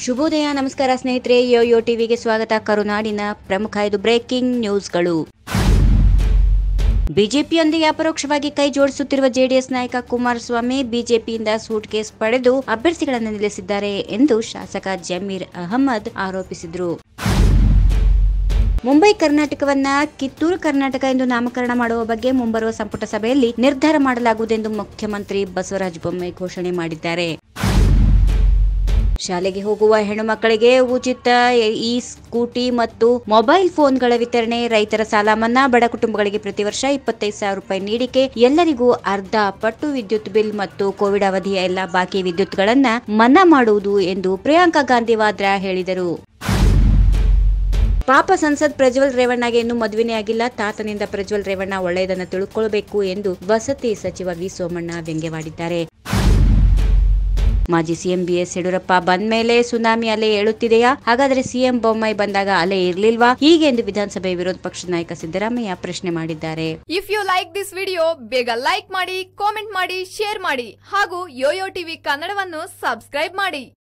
ಶುಭೋದಯ ನಮಸ್ಕಾರ ಸ್ನೇಹಿತರೆ ಯೋಯೋ ಟಿವಿಗೆ ಸ್ವಾಗತ ಕರುನಾಡಿನ ಪ್ರಮುಖ ಐದು ಬ್ರೇಕಿಂಗ್ ನ್ಯೂಸ್ಗಳು ಬಿಜೆಪಿಯೊಂದಿಗೆ ಅಪರೋಕ್ಷವಾಗಿ ಕೈ ಜೋಡಿಸುತ್ತಿರುವ ಜೆಡಿಎಸ್ ನಾಯಕ ಕುಮಾರಸ್ವಾಮಿ ಬಿಜೆಪಿಯಿಂದ ಸೂಟ್ ಕೇಸ್ ಪಡೆದು ಅಭ್ಯರ್ಥಿಗಳನ್ನು ನಿಲ್ಲಿಸಿದ್ದಾರೆ ಎಂದು ಶಾಸಕ ಜಮೀರ್ ಅಹಮದ್ ಆರೋಪಿಸಿದರು ಮುಂಬೈ ಕರ್ನಾಟಕವನ್ನ ಕಿತ್ತೂರು ಕರ್ನಾಟಕ ಎಂದು ನಾಮಕರಣ ಮಾಡುವ ಬಗ್ಗೆ ಮುಂಬರುವ ಸಂಪುಟ ಸಭೆಯಲ್ಲಿ ನಿರ್ಧಾರ ಮಾಡಲಾಗುವುದೆಂದು ಮುಖ್ಯಮಂತ್ರಿ ಬಸವರಾಜ ಬೊಮ್ಮಾಯಿ ಘೋಷಣೆ ಮಾಡಿದ್ದಾರೆ ಶಾಲೆಗೆ ಹೋಗುವ ಹೆಣ್ಣು ಮಕ್ಕಳಿಗೆ ಉಚಿತ ಇ ಸ್ಕೂಟಿ ಮತ್ತು ಮೊಬೈಲ್ ಫೋನ್ಗಳ ವಿತರಣೆ ರೈತರ ಸಾಲ ಮನ್ನಾ ಬಡ ಕುಟುಂಬಗಳಿಗೆ ಪ್ರತಿ ವರ್ಷ ಇಪ್ಪತ್ತೈದು ಸಾವಿರ ರೂಪಾಯಿ ನೀಡಿಕೆ ಎಲ್ಲರಿಗೂ ಅರ್ಧ ಪಟ್ಟು ವಿದ್ಯುತ್ ಬಿಲ್ ಮತ್ತು ಕೋವಿಡ್ ಅವಧಿಯ ಎಲ್ಲಾ ಬಾಕಿ ವಿದ್ಯುತ್ಗಳನ್ನ ಮನ್ನಾ ಮಾಡುವುದು ಎಂದು ಪ್ರಿಯಾಂಕಾ ಗಾಂಧಿ ವಾದ್ರಾ ಹೇಳಿದರು ಪಾಪ ಸಂಸದ್ ಪ್ರಜ್ವಲ್ ರೇವಣ್ಣಗೆ ಇನ್ನೂ ಮದುವೆನೇ ಆಗಿಲ್ಲ ತಾತನಿಂದ ಪ್ರಜ್ವಲ್ ರೇವಣ್ಣ ಒಳ್ಳೆಯದನ್ನ ತಿಳ್ಕೊಳ್ಬೇಕು ಎಂದು ವಸತಿ ಸಚಿವ ವಿ ಸೋಮಣ್ಣ ವ್ಯಂಗ್ಯವಾಡಿದ್ದಾರೆ ಮಾಜಿ ಸಿಎಂ ಬಿಎಸ್ ಯಡಿಯೂರಪ್ಪ ಬಂದ ಮೇಲೆ ಸುನಾಮಿ ಅಲೆ ಏಳುತ್ತಿದೆಯಾ ಹಾಗಾದ್ರೆ ಸಿಎಂ ಬೊಮ್ಮಾಯಿ ಬಂದಾಗ ಅಲೆ ಇರ್ಲಿಲ್ವಾ ಹೀಗೆಂದು ವಿಧಾನಸಭೆ ವಿರೋಧ ಪಕ್ಷದ ನಾಯಕ ಸಿದ್ದರಾಮಯ್ಯ ಪ್ರಶ್ನೆ ಮಾಡಿದ್ದಾರೆ if you like this video ಬೇಗ ಲೈಕ್ ಮಾಡಿ ಕಾಮೆಂಟ್ ಮಾಡಿ ಶೇರ್ ಮಾಡಿ ಹಾಗೂ ಯೋಯೋ ಟಿವಿ ಕನ್ನಡವನ್ನು ಸಬ್ಸ್ಕ್ರೈಬ್ ಮಾಡಿ